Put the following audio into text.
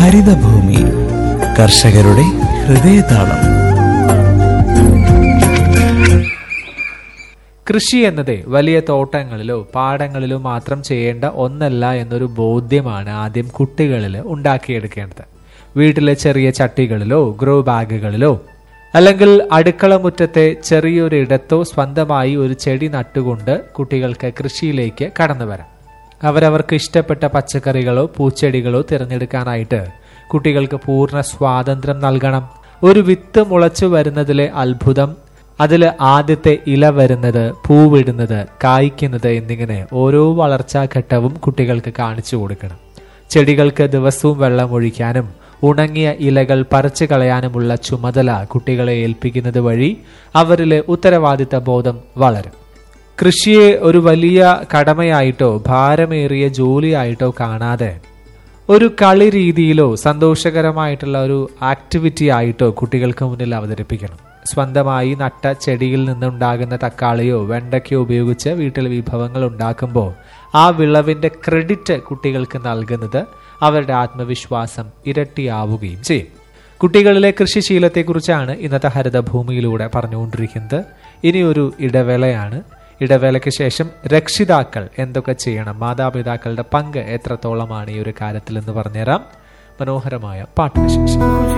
ഹരിതഭൂമി കർഷകരുടെ ഹൃദയതാളം കൃഷി എന്നത് വലിയ തോട്ടങ്ങളിലോ പാടങ്ങളിലോ മാത്രം ചെയ്യേണ്ട ഒന്നല്ല എന്നൊരു ബോധ്യമാണ് ആദ്യം കുട്ടികളിൽ ഉണ്ടാക്കിയെടുക്കേണ്ടത് വീട്ടിലെ ചെറിയ ചട്ടികളിലോ ഗ്രോ ബാഗുകളിലോ അല്ലെങ്കിൽ അടുക്കള മുറ്റത്തെ ചെറിയൊരു ഇടത്തോ സ്വന്തമായി ഒരു ചെടി നട്ടുകൊണ്ട് കുട്ടികൾക്ക് കൃഷിയിലേക്ക് കടന്നു വരാം അവരവർക്ക് ഇഷ്ടപ്പെട്ട പച്ചക്കറികളോ പൂച്ചെടികളോ തിരഞ്ഞെടുക്കാനായിട്ട് കുട്ടികൾക്ക് പൂർണ്ണ സ്വാതന്ത്ര്യം നൽകണം ഒരു വിത്ത് മുളച്ചു വരുന്നതിലെ അത്ഭുതം അതിൽ ആദ്യത്തെ ഇല വരുന്നത് പൂവിടുന്നത് കായ്ക്കുന്നത് എന്നിങ്ങനെ ഓരോ വളർച്ചാ ഘട്ടവും കുട്ടികൾക്ക് കാണിച്ചു കൊടുക്കണം ചെടികൾക്ക് ദിവസവും വെള്ളമൊഴിക്കാനും ഉണങ്ങിയ ഇലകൾ പറിച്ചു കളയാനുമുള്ള ചുമതല കുട്ടികളെ ഏൽപ്പിക്കുന്നത് വഴി അവരിലെ ഉത്തരവാദിത്ത ബോധം വളരും കൃഷിയെ ഒരു വലിയ കടമയായിട്ടോ ഭാരമേറിയ ജോലിയായിട്ടോ കാണാതെ ഒരു കളി രീതിയിലോ സന്തോഷകരമായിട്ടുള്ള ഒരു ആക്ടിവിറ്റി ആയിട്ടോ കുട്ടികൾക്ക് മുന്നിൽ അവതരിപ്പിക്കണം സ്വന്തമായി നട്ട ചെടിയിൽ നിന്നുണ്ടാകുന്ന തക്കാളിയോ വെണ്ടയ്ക്കോ ഉപയോഗിച്ച് വീട്ടിൽ വിഭവങ്ങൾ ഉണ്ടാക്കുമ്പോൾ ആ വിളവിന്റെ ക്രെഡിറ്റ് കുട്ടികൾക്ക് നൽകുന്നത് അവരുടെ ആത്മവിശ്വാസം ഇരട്ടിയാവുകയും ചെയ്യും കുട്ടികളിലെ കൃഷിശീലത്തെക്കുറിച്ചാണ് ഇന്നത്തെ ഹരിതഭൂമിയിലൂടെ പറഞ്ഞുകൊണ്ടിരിക്കുന്നത് ഇനിയൊരു ഇടവേളയാണ് ഇടവേളയ്ക്ക് ശേഷം രക്ഷിതാക്കൾ എന്തൊക്കെ ചെയ്യണം മാതാപിതാക്കളുടെ പങ്ക് എത്രത്തോളമാണ് ഈ ഒരു കാര്യത്തിൽ എന്ന് പറഞ്ഞുതരാം മനോഹരമായ പാട്ടിന് ശേഷം